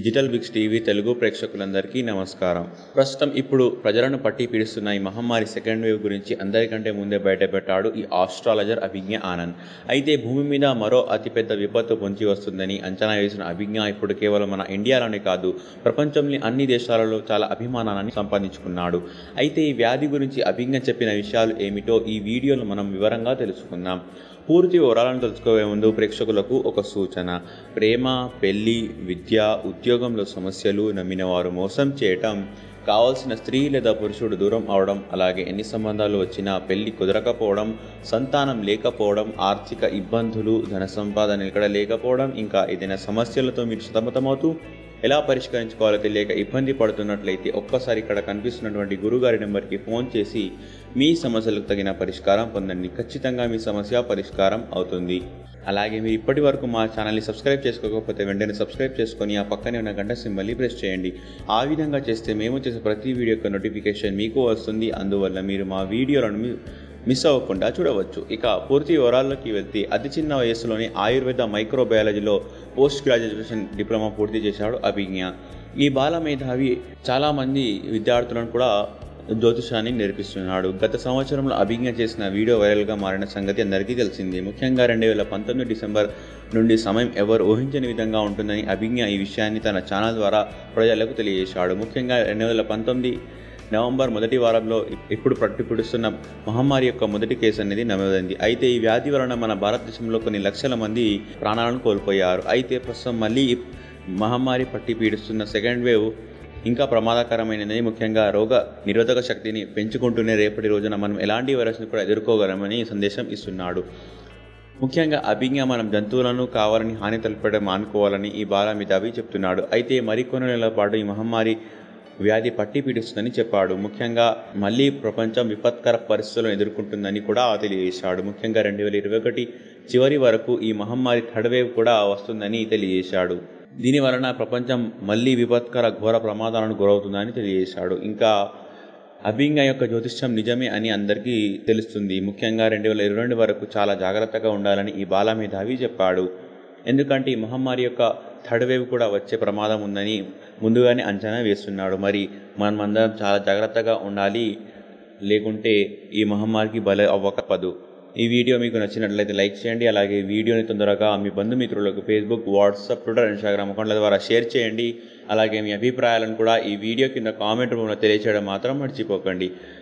digital Biggs TV Telugu ప్రేక్షకులందరికీ నమస్కారం ప్రస్తుతం ఇప్పుడు ప్రజలను పట్టి పీడిస్తున్న ఈ మహమ్మారి సెకండ్ వేవ్ గురించి అందరికంటే ముందే బయటపెట్టాడు ఈ ఆస్ట్రాలజర్ అభిజ్ఞ ఆనంద్ అయితే భూమి మీద మరో అతిపెద్ద విపత్తు పొంచి వస్తుందని అంచనా వేసిన అభిజ్ఞ ఇప్పుడు కేవలం మన ఇండియాలోనే కాదు ప్రపంచంలోని అన్ని దేశాలలో చాలా అభిమానాన్ని సంపాదించుకున్నాడు అయితే ఈ వ్యాధి గురించి అభిజ్ఞ చెప్పిన విషయాలు ఏమిటో ఈ వీడియోలో మనం వివరంగా తెలుసుకుందాం పూర్తి వివరాలను తెలుసుకోవే ముందు ప్రేక్షకులకు ఒక సూచన ప్రేమ పెళ్లి విద్య ఉద్యోగంలో సమస్యలు నమ్మిన వారు మోసం చేయటం కావాల్సిన స్త్రీ లేదా పురుషుడు దూరం అవడం అలాగే ఎన్ని సంబంధాలు వచ్చినా పెళ్లి కుదరకపోవడం సంతానం లేకపోవడం ఆర్థిక ఇబ్బందులు ధన సంపాదన ఇక్కడ లేకపోవడం ఇంకా ఏదైనా సమస్యలతో మీరు సతమతమవుతూ ఎలా పరిష్కరించుకోవాలో తెలియక ఇబ్బంది పడుతున్నట్లయితే ఒక్కసారి ఇక్కడ కనిపిస్తున్నటువంటి గురుగారి నెంబర్కి ఫోన్ చేసి మీ సమస్యలకు తగిన పరిష్కారం పొందండి ఖచ్చితంగా మీ సమస్య పరిష్కారం అవుతుంది అలాగే మీరు ఇప్పటి వరకు మా ఛానల్ని సబ్స్క్రైబ్ చేసుకోకపోతే వెంటనే సబ్స్క్రైబ్ చేసుకొని ఆ పక్కనే ఉన్న గంట సింబల్ని ప్రెస్ చేయండి ఆ విధంగా చేస్తే మేము చేసే ప్రతి వీడియో యొక్క నోటిఫికేషన్ మీకు వస్తుంది అందువల్ల మీరు మా వీడియోలను మీ- మిస్ అవ్వకుండా చూడవచ్చు ఇక పూర్తి వివరాల్లోకి వెళ్తే అతి చిన్న వయస్సులోనే ఆయుర్వేద మైక్రోబయాలజీలో పోస్ట్ గ్రాడ్యుయేషన్ డిప్లొమా పూర్తి చేశాడు అభిజ్ఞ ఈ బాల మేధావి చాలామంది విద్యార్థులను కూడా జ్యోతిషాన్ని నేర్పిస్తున్నాడు గత సంవత్సరంలో అభిజ్ఞ చేసిన వీడియో వైరల్గా మారిన సంగతి అందరికీ తెలిసింది ముఖ్యంగా రెండు వేల పంతొమ్మిది డిసెంబర్ నుండి సమయం ఎవరు ఊహించని విధంగా ఉంటుందని అభిజ్ఞ ఈ విషయాన్ని తన ఛానల్ ద్వారా ప్రజలకు తెలియజేశాడు ముఖ్యంగా రెండు వేల పంతొమ్మిది నవంబర్ మొదటి వారంలో ఇప్పుడు పట్టుపిడుస్తున్న మహమ్మారి యొక్క మొదటి కేసు అనేది నమోదైంది అయితే ఈ వ్యాధి వలన మన భారతదేశంలో కొన్ని లక్షల మంది ప్రాణాలను కోల్పోయారు అయితే ప్రస్తుతం మళ్ళీ ఈ మహమ్మారి పట్టి పీడిస్తున్న సెకండ్ వేవ్ ఇంకా ప్రమాదకరమైనది ముఖ్యంగా రోగ నిరోధక శక్తిని పెంచుకుంటూనే రేపటి రోజున మనం ఎలాంటి వైరస్ని కూడా ఎదుర్కోగలమని సందేశం ఇస్తున్నాడు ముఖ్యంగా అభిజ్ఞ మనం జంతువులను కావాలని హాని తలపడం మానుకోవాలని ఈ బాల మితాబి చెప్తున్నాడు అయితే మరికొన్ని నెలల పాటు ఈ మహమ్మారి వ్యాధి పట్టి పీడిస్తుందని చెప్పాడు ముఖ్యంగా మళ్ళీ ప్రపంచం విపత్కర పరిస్థితులను ఎదుర్కొంటుందని కూడా తెలియజేశాడు ముఖ్యంగా రెండు వేల ఇరవై ఒకటి చివరి వరకు ఈ మహమ్మారి థర్డ్ వేవ్ కూడా వస్తుందని తెలియజేశాడు దీని వలన ప్రపంచం మళ్ళీ విపత్కర ఘోర ప్రమాదాలను గురవుతుందని తెలియజేశాడు ఇంకా అభింగ యొక్క జ్యోతిష్యం నిజమే అని అందరికీ తెలుస్తుంది ముఖ్యంగా రెండు వేల ఇరవై రెండు వరకు చాలా జాగ్రత్తగా ఉండాలని ఈ బాల మేధావి చెప్పాడు ఎందుకంటే ఈ మహమ్మారి యొక్క థర్డ్ వేవ్ కూడా వచ్చే ప్రమాదం ఉందని ముందుగానే అంచనా వేస్తున్నాడు మరి మనం అందరం చాలా జాగ్రత్తగా ఉండాలి లేకుంటే ఈ మహమ్మారికి బల అవ్వకపదు ఈ వీడియో మీకు నచ్చినట్లయితే లైక్ చేయండి అలాగే ఈ వీడియోని తొందరగా మీ బంధుమిత్రులకు ఫేస్బుక్ వాట్సాప్ ట్విట్టర్ ఇన్స్టాగ్రామ్ అకౌంట్ల ద్వారా షేర్ చేయండి అలాగే మీ అభిప్రాయాలను కూడా ఈ వీడియో కింద కామెంట్ రూపంలో తెలియచేయడం మాత్రం మర్చిపోకండి